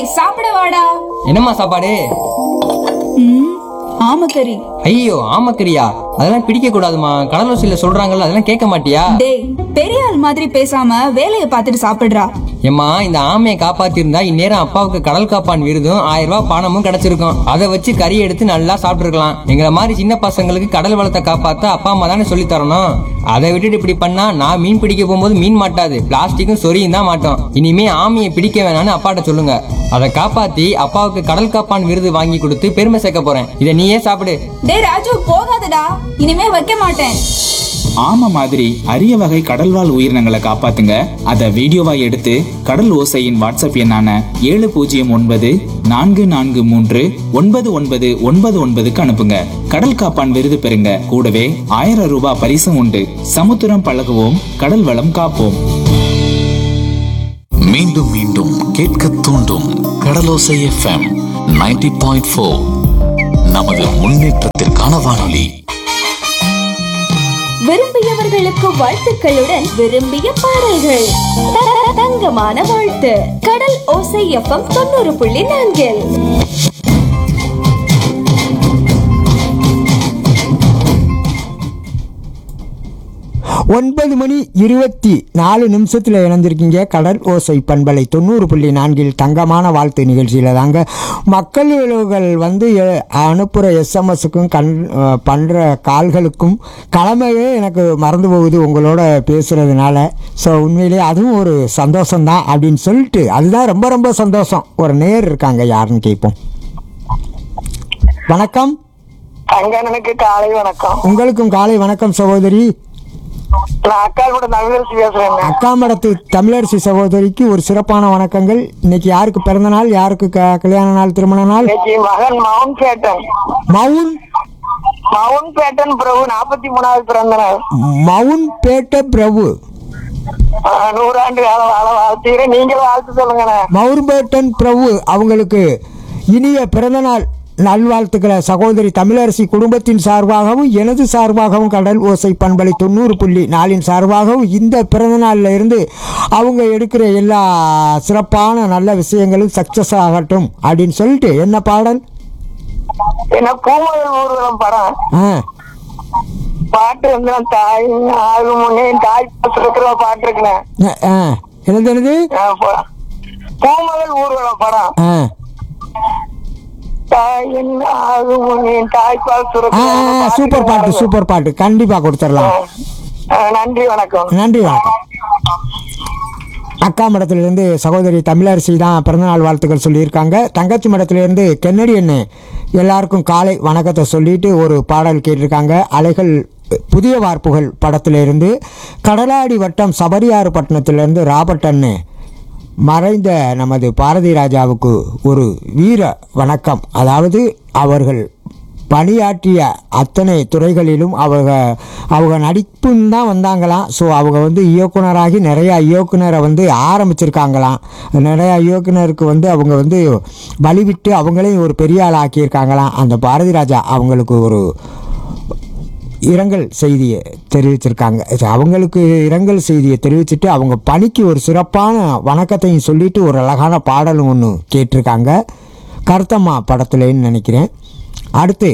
சாப்பிட வாடா என்னம்மா சாப்பாடு ம் ஆமக்கறி ஐயோ ஆமக்கரியா அதெல்லாம் பிடிக்க கூடாதுமா கடலோசியில சொல்றாங்கல்ல அதெல்லாம் கேட்க மாட்டியா டேய் பெரிய ஆள் மாதிரி பேசாம வேலைய பார்த்துட்டு சாப்பிடுறா ஏம்மா இந்த ஆமையை காப்பாத்திருந்தா இந்நேரம் அப்பாவுக்கு கடல் காப்பான் விருதும் ஆயிரம் ரூபாய் பணமும் கிடைச்சிருக்கும் அதை வச்சு கறி எடுத்து நல்லா சாப்பிட்டுருக்கலாம் எங்களை மாதிரி சின்ன பசங்களுக்கு கடல் வளத்தை காப்பாத்த அப்பா அம்மா தானே சொல்லி தரணும் அதை விட்டுட்டு இப்படி பண்ணா நான் மீன் பிடிக்க போகும்போது மீன் மாட்டாது பிளாஸ்டிக்கும் சொரியும் தான் மாட்டோம் இனிமே ஆமையை பிடிக்க வேணாம்னு அப்பாட்ட சொல்லுங்க அதை காப்பாத்தி அப்பாவுக்கு கடல் காப்பான் விருது வாங்கி கொடுத்து பெருமை சேர்க்க போறேன் இதை நீயே சாப்பிடு டேய் ராஜு போகாதடா இனிமே வைக்க மாட்டேன் ஆமை மாதிரி அரிய வகை கடல்வாழ் உயிரினங்களை காப்பாத்துங்க அதை வீடியோவா எடுத்து கடல் ஓசையின் வாட்ஸ்அப் எண்ணான ஏழு பூஜ்ஜியம் ஒன்பது நான்கு நான்கு மூன்று ஒன்பது ஒன்பது ஒன்பது ஒன்பதுக்கு அனுப்புங்க கடல் காப்பான் விருது பெறுங்க கூடவே ஆயிரம் ரூபாய் பரிசும் உண்டு சமுத்திரம் பழகுவோம் கடல் வளம் காப்போம் மீண்டும் மீண்டும் கேட்க தூண்டும் கடலோசை எஃப்எம் 90.4 பாயிண்ட் ஃபோர் நமது முன்னேற்றத்திற்கான வானொலி விரும்பியவர்களுக்கு வாழ்த்துக்களுடன் விரும்பிய பாடல்கள் த- தங்கமான வாழ்த்து கடல் ஓசை எஃப்எம் தொண்ணூறு புள்ளி நான்கில் ஒன்பது மணி இருபத்தி நாலு நிமிஷத்தில் இணைஞ்சிருக்கீங்க கடல் ஓசை பண்பலை தொண்ணூறு புள்ளி நான்கில் தங்கமான வாழ்த்து நிகழ்ச்சியில் தாங்க மக்கள்கள் வந்து எ- அனுப்புகிற எஸ்எம்எஸுக்கும் கண் பண்ணுற கால்களுக்கும் கடமையே எனக்கு மறந்து போகுது உங்களோட பேசுகிறதுனால ஸோ உண்மையிலே அதுவும் ஒரு சந்தோஷம்தான் அப்படின்னு சொல்லிட்டு அதுதான் ரொம்ப ரொம்ப சந்தோஷம் ஒரு நேர் இருக்காங்க யாருன்னு கேட்போம் வணக்கம் அங்கனனுக்கு காலை வணக்கம் உங்களுக்கும் காலை வணக்கம் சகோதரி நான் அக்காலோட தமிழரசு பேசுறேன் அக்காமடத்து தமிழரசி சகோதரிக்கு ஒரு சிறப்பான வணக்கங்கள் இன்னைக்கு யாருக்கு பிறந்த நாள் யாருக்கு க- கல்யாண நாள் திருமண நாள் இன்னைக்கு மகன் மவுன் பேட்டன் மவுன் மவுன் பேட்டன் பிரபு நாற்பத்தி மூணாவது பிறந்த நாள் மவுன் பேட்ட பிரபு ஆஹ், நூறாண்டு கால வாழ வாழ்த்துகிறேன் நீங்களும் வாழ்த்து சொல்லுங்கண்ணே மவுன்பேட்டன் பிரபு அவங்களுக்கு இனிய பிறந்த நாள் நல்வாழ்த்துக்களை சகோதரி தமிழரசி குடும்பத்தின் சார்பாகவும் எனது சார்பாகவும் கடல் ஓசை பண்பலை தொண்ணூறு புள்ளி நாளின் சார்பாகவும் இந்த பிறந்த நாள்ல இருந்து அவங்க எடுக்கிற எல்லா சிறப்பான நல்ல விஷயங்களும் சக்சஸ் ஆகட்டும் அப்படின்னு சொல்லிட்டு என்ன பாடல் என்ன பூமகள் ஊர்வலம் படம் ஆ பாட்டு வந்து நான் தாய் ஆகு முன்னே தாய் பாசம் இருக்கிற பாட்டு இருக்குண்ணே ஆ, ஆ. என்னது என்னது ஆஹ், ப- பூமகள் ஊர்வலம் படம் ஆ தாயின் ஆகு முன்னே தாய் பாசம் ஆ, ஆ, ஆ, சூப்பர் பாட்டு சூப்பர் பாட்டு கண்டிப்பா கொடுத்துடலாம் நன்றி வணக்கம் நன்றி வணக்கம் அக்கா மடத்திலிருந்து சகோதரி தமிழரசி தான் பிறந்தநாள் வாழ்த்துக்கள் சொல்லியிருக்காங்க தங்கச்சி மடத்திலிருந்து கென்னடி அண்ணே எல்லாருக்கும் காலை வணக்கத்தை சொல்லிட்டு ஒரு பாடல் கேட்டிருக்காங்க அலைகள் புதிய வார்ப்புகள் படத்திலிருந்து கடலாடி வட்டம் சபரியாறு பட்டணத்திலிருந்து ராபர்ட் அண்ணே மறைந்த நமது பாரதி ராஜாவுக்கு ஒரு வீர வணக்கம் அதாவது அவர்கள் பணியாற்றிய அத்தனை துறைகளிலும் அவங்க அவங்க நடிப்புன்னு தான் வந்தாங்களாம் ஸோ அவங்க வந்து இயக்குனராகி நிறையா இயக்குனரை வந்து ஆரம்பிச்சிருக்காங்களாம் நிறையா இயக்குனருக்கு வந்து அவங்க வந்து வழிவிட்டு அவங்களையும் ஒரு பெரிய ஆள் ஆக்கியிருக்காங்களாம் அந்த பாரதி ராஜா அவங்களுக்கு ஒரு இரங்கல் செய்தியை தெரிவிச்சிருக்காங்க இது அவங்களுக்கு இரங்கல் செய்தியை தெரிவிச்சுட்டு அவங்க பணிக்கு ஒரு சிறப்பான வணக்கத்தையும் சொல்லிட்டு ஒரு அழகான பாடலும் ஒன்று கேட்டிருக்காங்க கருத்தம்மா படத்துலன்னு நினைக்கிறேன் அடுத்து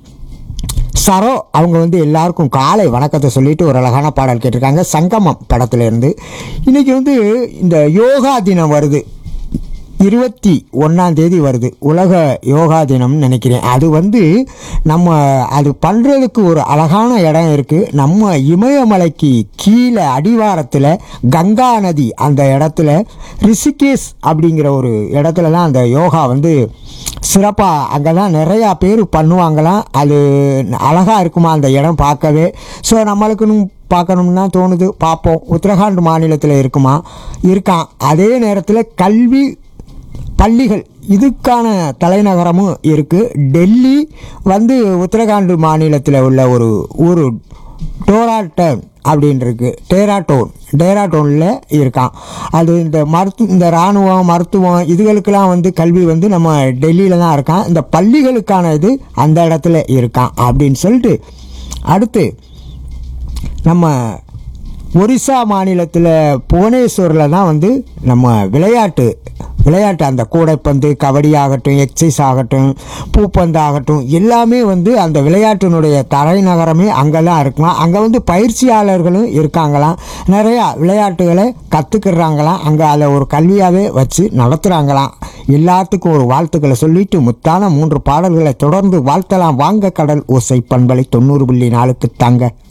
சரோ அவங்க வந்து எல்லாருக்கும் காலை வணக்கத்தை சொல்லிட்டு ஒரு அழகான பாடல் கேட்டிருக்காங்க சங்கமம் படத்துல இருந்து இன்னைக்கு வந்து இந்த யோகா தினம் வருது இருபத்தி ஒன்றாம் தேதி வருது உலக யோகா தினம்னு நினைக்கிறேன் அது வந்து நம்ம அது பண்ணுறதுக்கு ஒரு அழகான இடம் இருக்குது நம்ம இமயமலைக்கு கீழே அடிவாரத்தில் கங்கா நதி அந்த இடத்துல ரிஷிகேஷ் அப்படிங்கிற ஒரு இடத்துல தான் அந்த யோகா வந்து சிறப்பாக அங்கே தான் நிறையா பேர் பண்ணுவாங்களாம் அது அழகாக இருக்குமா அந்த இடம் பார்க்கவே ஸோ நம்மளுக்குன்னு பார்க்கணும்னு தான் தோணுது பார்ப்போம் உத்தரகாண்ட் மாநிலத்தில் இருக்குமா இருக்கான் அதே நேரத்தில் கல்வி பள்ளிகள் இதுக்கான தலைநகரமும் இருக்குது டெல்லி வந்து உத்தரகாண்ட் மாநிலத்தில் உள்ள ஒரு ஊர் டோராட்டன் அப்படின்னு இருக்கு டேராட்டோன் டேராட்டோனில் இருக்கான் அது இந்த மருத்து இந்த இராணுவம் மருத்துவம் இதுகளுக்கெல்லாம் வந்து கல்வி வந்து நம்ம டெல்லியில் தான் இருக்கான் இந்த பள்ளிகளுக்கான இது அந்த இடத்துல இருக்கான் அப்படின்னு சொல்லிட்டு அடுத்து நம்ம ஒரிசா மாநிலத்தில் புவனேஸ்வரில் தான் வந்து நம்ம விளையாட்டு விளையாட்டு அந்த கூடைப்பந்து கபடி ஆகட்டும் எக்ஸசைஸ் ஆகட்டும் பூப்பந்து ஆகட்டும் எல்லாமே வந்து அந்த விளையாட்டினுடைய தலைநகரமே அங்கெல்லாம் இருக்குமா அங்கே வந்து பயிற்சியாளர்களும் இருக்காங்களாம் நிறையா விளையாட்டுகளை கற்றுக்கிறாங்களாம் அங்கே அதை ஒரு கல்வியாகவே வச்சு நடத்துகிறாங்களாம் எல்லாத்துக்கும் ஒரு வாழ்த்துக்களை சொல்லிட்டு முத்தான மூன்று பாடல்களை தொடர்ந்து வாழ்த்தலாம் வாங்க கடல் ஓசை பண்பலை தொண்ணூறு புள்ளி நாலுக்கு தாங்க